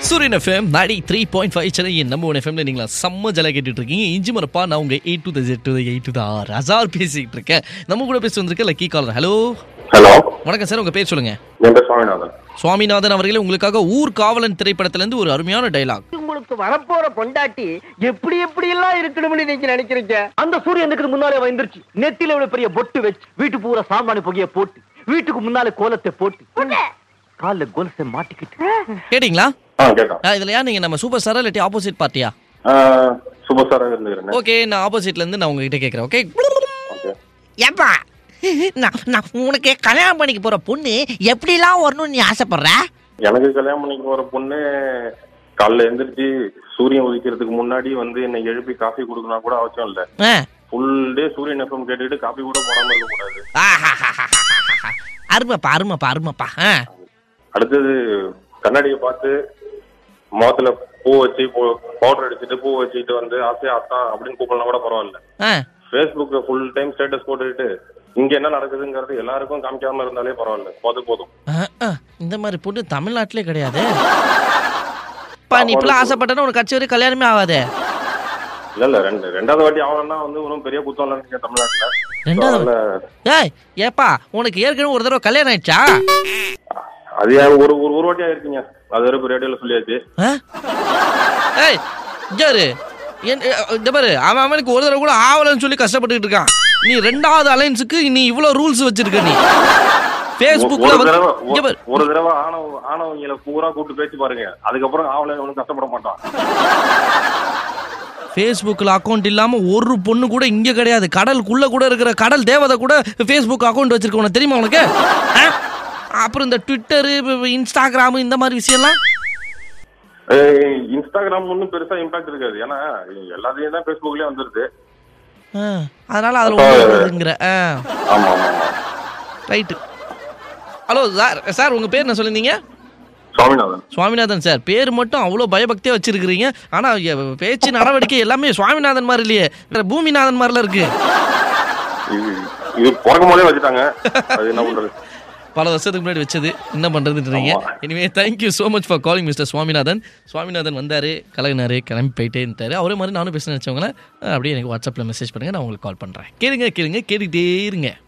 சூரியன் எஃப்எம் நாடி three point five Chennai நம்ம ஒன் எஃப்எம்ல நீங்களா செம்ம ஜல கேட்டுட்டு இருக்கீங்க இஞ்சி மரப்பா நான் உங்க எயிட் டு ஜெட் டு எயிட் டு ஆர் ஹசார் பேசிக்கிட்டு இருக்கேன் நம்ம கூட பேசி வந்திருக்க லக்கி காலர் ஹலோ ஹலோ வணக்கம் சார் உங்க பேர் சொல்லுங்க என் பேர் சுவாமிநாதன் சுவாமிநாதன் அவர்களே உங்களுக்காக ஊர் காவலன் திரைப்படத்துல இருந்து ஒரு அருமையான டைலாக் உங்களுக்கு வரப்போற பொண்டாட்டி எப்படி எப்படி எல்லாம் இருக்கணும்னு நீங்க நினைக்கிறீங்க அந்த சூரியனுக்கு முன்னாலே வந்துருச்சு நெத்தில இவ்வளவு பெரிய பொட்டு வச்சு வீட்டு பூரா சாமானு புகைய போட்டு வீட்டுக்கு முன்னால கோலத்தை போட்டு கால்ல கொலுசை மாட்டிக்கிட்டு கேட்டிங்களா ஆ கேட்டோம் ஆ, இதுல யார் நீங்க நம்ம சூப்பர் ஸ்டாரா இல்லாட்டி ஆப்போசிட் பார்ட்டியா சூப்பர் ஸ்டாராக இருந்துக்கிறேன் ஓகே நான் ஆப்போசிட்ல இருந்து நான் உங்ககிட்ட கேட்கறேன் ஓகே ஓகே ஏப்பா நான் நான் உனக்கு கல்யாணம் பண்ணிக்க போற பொண்ணு எப்படிலாம் வரணும்னு நீ ஆசைப்படுற எனக்கு கல்யாணம் பண்ணிக்க போற பொண்ணு காலைல எந்திரிச்சு சூரியன் உதிக்கிறதுக்கு முன்னாடி வந்து என்னை எழுப்பி காஃபி கொடுக்கணும் கூட அவசியம் இல்ல ஆ. ஃபுல் டே சூரியன் எஃப்எம் கேட்டுட்டு காஃபி கூட போடாம இருக்க கூடாது ஆஹாஹாஹாஹாஹா. அருமைப்பா அருமைப்பா அருமைப்பா ஆ. அடுத்தது கண்ணாடியை பார்த்து முகத்துல பூ வச்சு பவுடர் அடிச்சுட்டு பூ வச்சுட்டு வந்து ஆசையா அத்தான் அப்படின்னு கூப்பிடலாம் கூட பரவாயில்ல ஆ. ஃபேஸ்புக்ல ஃபுல் டைம் ஸ்டேட்டஸ் போட்டுட்டு இங்க என்ன நடக்குதுங்கிறது எல்லாருக்கும் காமிக்காம இருந்தாலே பரவாயில்ல போதும் போதும் ஆ, ஆ, இந்த மாதிரி பொண்ணு தமிழ்நாட்டிலே கிடையாது பா நீ இப்பெல்லாம் ஆசைப்பட்டனா உனக்கு கட்சி வரை கல்யாணமே ஆகாதே இல்ல இல்ல ரெண்டு ரெண்டாவது வாட்டி ஆகணும்னா வந்து ஒன்றும் பெரிய குத்தம் இல்லைன்னு தமிழ்நாட்டுல ரெண்டாவது அதனால ஏய் ஏப்பா உனக்கு ஏற்கனவே ஒரு தடவை கல்யாணம் ஆயிடுச்சா அது ஏன் ஒரு ஒரு ஒரு வாட்டி ஆயிருக்குங்க அது வரைக்கும் ரேடியோல சொல்லியாச்சு ஆ? ஏய் ஜாரு என் எ, இந்த பாரு அவன் அவனுக்கு ஒரு தடவை கூட ஆவலன்னு சொல்லி கஷ்டப்பட்டுக்கிட்டு இருக்கான் நீ ரெண்டாவது அலைன்ஸுக்கு நீ இவ்வளோ ரூல்ஸ் வச்சிருக்க நீ ஃபேஸ்புக்ல ஒரு வந்து தடவை இங்க பாரு. ஒரு தடவை ஆணவ ஆணவங்களை பூரா கூப்பிட்டு பேசி பாருங்க அதுக்கப்புறம் ஆவல ஒன்றும் கஷ்டப்பட மாட்டான் ஃபேஸ்புக்கில் அக்கௌண்ட் இல்லாமல் ஒரு பொண்ணு கூட இங்கே கிடையாது கடலுக்குள்ளே கூட இருக்கிற கடல் தேவதை கூட ஃபேஸ்புக் அக்கௌண்ட் வச்சிருக்க உனக்கு தெரியுமா உனக்கு ஆ? அப்புறம் இந்த ட்விட்டரு இன்ஸ்டாகிராம் இந்த மாதிரி விஷயம்லாம் ஏய், இன்ஸ்டாகிராம் ஒன்றும் பெருசா இம்பாக்ட் இருக்காது ஏன்னா எல்லாத்தையும் தான் ஃபேஸ்புக்லயே வந்துருது ஆ, அதனால அதில் ஒன்றுங்கிற ஆ ஆமா ஆமா ஆமா ரைட்டு ஹலோ சார் சார் உங்கள் பேர் என்ன சொல்லியிருந்தீங்க சுவாமிநாதன் சுவாமிநாதன் சார் பேர் மட்டும் அவ்வளோ பயபக்தியாக வச்சிருக்கிறீங்க ஆனால் பேச்சு நடவடிக்கை எல்லாமே சுவாமிநாதன் மாதிரி இல்லையே பூமிநாதன் மாதிரிலாம் இருக்கு இது இது பிறக்கும் போதே வச்சுட்டாங்க அது என்ன பண்றது பல வருஷத்துக்கு முன்னாடி வச்சது என்ன பண்ணுறதுன்றீங்க ஆமா. இனிமே thank you so much for calling mister Swaminathan Swaminathan வந்தார் கலகினாரு கிளம்பி போயிட்டே இருந்தாரு அவரே மாதிரி நானும் பேச நினச்சவங்கள அப்படியே எனக்கு வாட்ஸ்அப்பில் மெசேஜ் பண்ணுங்கள் நான் உங்களுக்கு கால் பண்ணுறேன் கேளுங்க கேளுங்க கேட்டுக்கிட்டே இருங்க